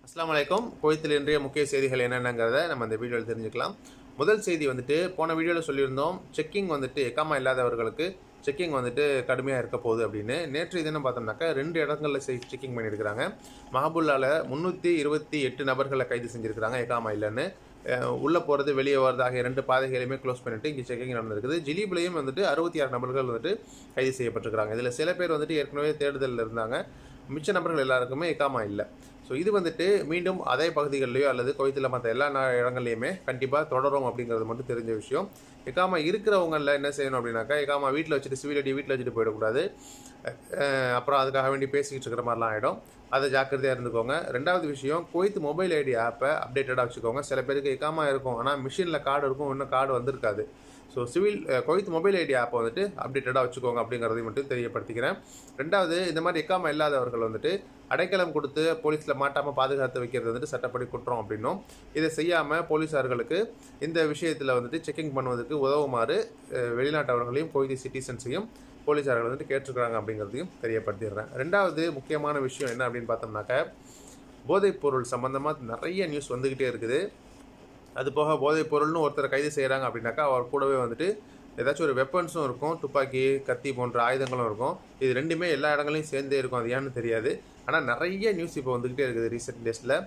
அஸ்ஸலாமு அலைக்கும் குவைத்தில் இன்றைய முக்கிய செய்திகள் என்னென்னங்கிறத நம்ம இந்த வீடியோவில் தெரிஞ்சுக்கலாம் முதல் செய்தி வந்துட்டு போன வீடியோவில் சொல்லியிருந்தோம் செக்கிங் வந்துட்டு எக்காமா இல்லாதவர்களுக்கு செக்கிங் வந்துட்டு கடுமையாக இருக்க போகுது அப்படின்னு நேற்று தினம் பார்த்தோம்னாக்கா ரெண்டு இடங்களில் செக்கிங் பண்ணியிருக்கிறாங்க மஹபுல்லாவில் முந்நூற்றி இருபத்தி எட்டு நபர்களை கைது செஞ்சுருக்கிறாங்க எக்காமா இல்லைன்னு அஹ் உள்ள போகிறது வெளியே வர்றது ஆகிய ரெண்டு பாதைகளையுமே க்ளோஸ் பண்ணிட்டு இங்கே செக்கிங் நடந்திருக்குது ஜிலிபிலையும் வந்துட்டு அறுபத்தி ஆறு நபர்கள் வந்துட்டு கைது செய்யப்பட்டிருக்கிறாங்க இதில் சில பேர் வந்துட்டு ஏற்கனவே தேடுதலில் இருந்தாங்க மிச்ச நபர்கள் எல்லாருக்குமே எக்காமா இல்லை ஸோ இது வந்துட்டு மீண்டும் அதே பகுதிகளிலையோ அல்லது குவைத்தில் மற்ற எல்லா நா- இடங்கள்லையுமே கண்டிப்பாக தொடரும் அப்படிங்கிறது மட்டும் தெரிஞ்ச விஷயம் எக்காமா இருக்கிறவங்களில் என்ன செய்யணும் அப்படின்னாக்கா எக்காமா வீட்டில் வச்சுட்டு சிவில் ஐடி வீட்டில் வச்சுட்டு போயிடக்கூடாது அஹ் அப்புறம் அதுக்காக வேண்டி பேசிக்கிட்டு இருக்கிற மாதிரிலாம் ஆகிடும் அதை ஜாக்கிரதையாக இருந்துக்கோங்க ரெண்டாவது விஷயம் குவைத் மொபைல் ஐடி ஆப்பை அப்டேட்டடாக வச்சுக்கோங்க சில பேருக்கு எக்காமா இருக்கும் ஆனால் மிஷினில் கார்டு இருக்கும் இன்னும் கார்டு வந்திருக்காது so civil Kuwait mobile ID ஆப்பை வந்துட்டு அப்டேட்டடாக வச்சுக்கோங்க அப்படிங்கிறதையும் மட்டும் தெரியப்படுத்திக்கிறேன் ரெண்டாவது இந்த மாதிரி எக்காம இல்லாதவர்கள் வந்துட்டு அடைக்கலம் கொடுத்து போலீஸில் மாட்டாமல் பாதுகாத்து வைக்கிறது வந்துட்டு சட்டப்படி குற்றம் அப்படின்னும் இதை செய்யாமல் போலீஸார்களுக்கு இந்த விஷயத்தில் வந்துட்டு செக்கிங் பண்ணுவதற்கு உதவுமாறு அஹ், வெளிநாட்டவர்களையும் குவைத்தி சிட்டிசன்ஸையும் போலீஸார்கள் வந்துட்டு கேட்டிருக்கிறாங்க அப்படிங்கிறதையும் தெரியப்படுத்திடுறேன் ரெண்டாவது முக்கியமான விஷயம் என்ன அப்படின்னு பார்த்தோம்னாக்க போதைப் பொருள் சம்மந்தமாக நிறைய நியூஸ் வந்துக்கிட்டே இருக்குது அது போக போதைப் பொருள்னு ஒருத்தரை கைது செய்கிறாங்க அப்படின்னாக்கா அவர் கூடவே வந்துட்டு ஏதாச்சும் ஒரு வெப்பன்ஸும் இருக்கும் துப்பாக்கி கத்தி போன்ற ஆயுதங்களும் இருக்கும் இது ரெண்டுமே எல்லா இடங்களையும் சேர்ந்தே இருக்கும் அது ஏன்னு தெரியாது ஆனால் நிறைய நியூஸ் இப்போ வந்துக்கிட்டே இருக்குது ரீசெண்ட் டேஸில்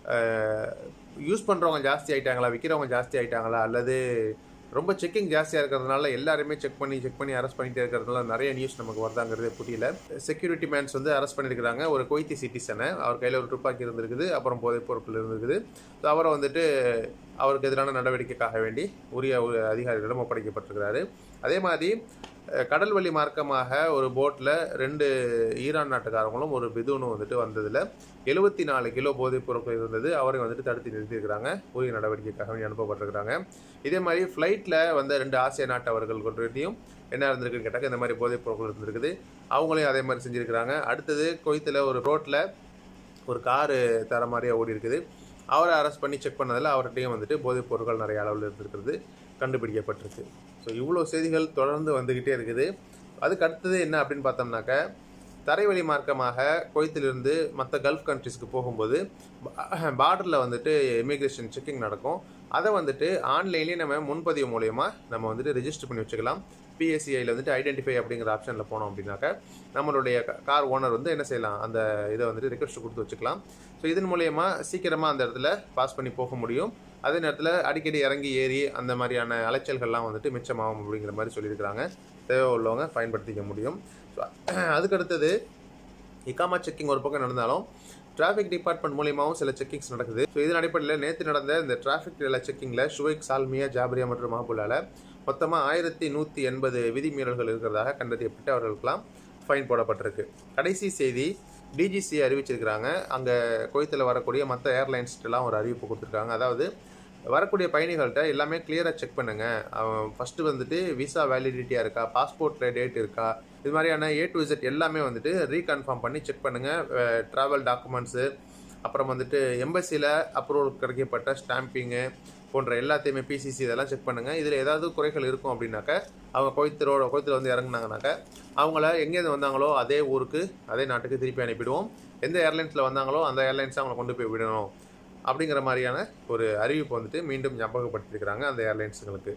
யூஸ் பண்ணுறவங்க ஜாஸ்தி ஆயிட்டாங்களா விற்கிறவங்க ஜாஸ்தி ஆயிட்டாங்களா அல்லது ரொம்ப செக்கிங் ஜாஸ்தியாக இருக்கிறதுனால எல்லாருமே செக் பண்ணி செக் பண்ணி அரெஸ்ட் பண்ணிட்டே இருக்கிறதுனால நிறைய நியூஸ் நமக்கு வருதாங்கிறதே புரியல செக்யூரிட்டி மேன்ஸ் வந்து அரெஸ்ட் பண்ணியிருக்கிறாங்க ஒரு கொய்த்தி சிட்டிசனை அவர் கையில் ஒரு துப்பாக்கி இருந்திருக்குது அப்புறம் போதைப் பொருட்கள் இருந்திருக்குது ஸோ அவரை வந்துட்டு அவருக்கு எதிரான நடவடிக்கைக்காக வேண்டி உரிய ஒரு அதிகாரிகளிடம் ஒப்படைக்கப்பட்டிருக்கிறாரு அதே மாதிரி அஹ், கடல் வழி மார்க்கமாக ஒரு போட்டில் ரெண்டு ஈரான் நாட்டுக்காரங்களும் ஒரு பிதுனும் வந்துட்டு வந்ததில் எழுபத்தி நாலு கிலோ போதைப் பொருட்கள் இருந்தது அவரை வந்துட்டு தடுத்து நிறுத்தியிருக்கிறாங்க உரிய நடவடிக்கைக்காக வேண்டி அனுப்பப்பட்டிருக்கிறாங்க இதே மாதிரி ஃப்ளைட்டில் வந்த ரெண்டு ஆசிய நாட்டவர்கள் கொண்டியும் என்ன இருந்திருக்குன்னு கேட்டாக்க இந்த மாதிரி போதைப் பொருட்கள் இருந்திருக்குது அவங்களையும் அதே மாதிரி செஞ்சுருக்கிறாங்க அடுத்தது கொய்த்தில் ஒரு ரோட்டில் ஒரு காரு தர மாதிரியே ஓடி இருக்குது அவரை அரெஸ்ட் பண்ணி செக் பண்ணதில் அவர்கிட்டையும் வந்துட்டு போதைப் பொருட்கள் நிறைய அளவில் இருந்திருக்கிறது கண்டுபிடிக்கப்பட்டிருக்கு ஸோ இவ்வளோ செய்திகள் தொடர்ந்து வந்துக்கிட்டே இருக்குது அதுக்கு அடுத்தது என்ன அப்படின்னு பார்த்தோம்னாக்க தரைவழி மார்க்கமாக குவைத்திலிருந்து மற்ற கல்ஃப் கண்ட்ரிஸ்க்கு போகும்போது பார்டரில் வந்துட்டு இமிக்ரேஷன் செக்கிங் நடக்கும் அதை வந்துட்டு ஆன்லைன்லேயே நம்ம முன்பதிவு மூலயமா நம்ம வந்துட்டு ரெஜிஸ்டர் பண்ணி வச்சுக்கலாம் பிஎஸ்சிஐயில் வந்துட்டு ஐடென்டிஃபை அப்படிங்கிற ஆப்ஷனில் போனோம் அப்படின்னாக்க நம்மளுடைய கார் ஓனர் வந்து என்ன செய்யலாம் அந்த இதை வந்துட்டு ரிக்வஸ்ட் கொடுத்து வச்சுக்கலாம் ஸோ இதன் மூலயமா சீக்கிரமாக அந்த இடத்துல பாஸ் பண்ணி போக முடியும் அதே நேரத்தில் அடிக்கடி இறங்கி ஏறி அந்த மாதிரியான அலைச்சல்கள்லாம் வந்துட்டு மிச்சமாகும் அப்படிங்கிற மாதிரி சொல்லியிருக்கிறாங்க தேவை உள்ளவங்க பயன்படுத்திக்க முடியும் ஸோ அதுக்கடுத்தது இக்காமா செக்கிங் ஒரு பக்கம் நடந்தாலும் டிராஃபிக் டிபார்ட்மெண்ட் மூலியமாகவும் சில செக்கிங்ஸ் நடக்குது ஸோ இதன் அடிப்படையில் நேற்று நடந்த இந்த டிராஃபிக் செக்கிங்கில் ஷுவைக் சால்மியா ஜாபரியா மற்றும் மஹபுல்லால மொத்தமாக ஆயிரத்தி நூற்றி எண்பது விதிமீறல்கள் இருக்கிறதாக கண்டறியப்பட்டு அவர்களுக்கெல்லாம் ஃபைன் போடப்பட்டிருக்கு கடைசி செய்தி டிஜிசி அறிவிச்சிருக்கிறாங்க அங்கே குவைத்தில் வரக்கூடிய மற்ற ஏர்லைன்ஸ்ட்டெல்லாம் ஒரு அறிவிப்பு கொடுத்துருக்காங்க அதாவது வரக்கூடிய பயணிகள்கிட்ட எல்லாமே கிளியராக செக் பண்ணுங்க அவன் ஃபஸ்ட்டு வந்துட்டு விசா வேலிடிட்டியாக இருக்கா பாஸ்போர்ட்டில் டேட் இருக்கா இது மாதிரியான ஏ டு Z எல்லாமே வந்துட்டு ரீகன்ஃபார்ம் பண்ணி செக் பண்ணுங்க ட்ராவல் டாக்குமெண்ட்ஸு அப்புறம் வந்துட்டு எம்பசியில் அப்ரூவல் கிடைக்கப்பட்ட ஸ்டாம்பிங்கு போன்ற எல்லாத்தையுமே பிசிசி இதெல்லாம் செக் பண்ணுங்க இதில் ஏதாவது குறைகள் இருக்கும் அப்படின்னாக்க அவங்க கோயத்தரோட கோயத்தில் வந்து இறங்குனாங்கனாக்க அவங்கள எங்கேருந்து வந்தாங்களோ அதே ஊருக்கு அதே நாட்டுக்கு திருப்பி அனுப்பிடுவோம் எந்த ஏர்லைன்ஸில் வந்தாங்களோ அந்த ஏர்லைன்ஸை அவங்கள கொண்டு போய் விடணும் அப்படிங்கிற மாதிரியான ஒரு அறிவிப்பு வந்துட்டு மீண்டும் ஞாபகப்படுத்தியிருக்கிறாங்க அந்த ஏர்லைன்ஸுங்களுக்கு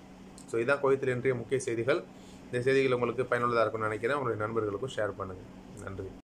ஸோ இதான் கோயத்தில் இன்றைய முக்கிய செய்திகள் இந்த செய்திகள் உங்களுக்கு பயனுள்ளதாக இருக்கும்னு நினைக்கிறேன் உங்களுடைய நண்பர்களுக்கும் ஷேர் பண்ணுங்கள் நன்றி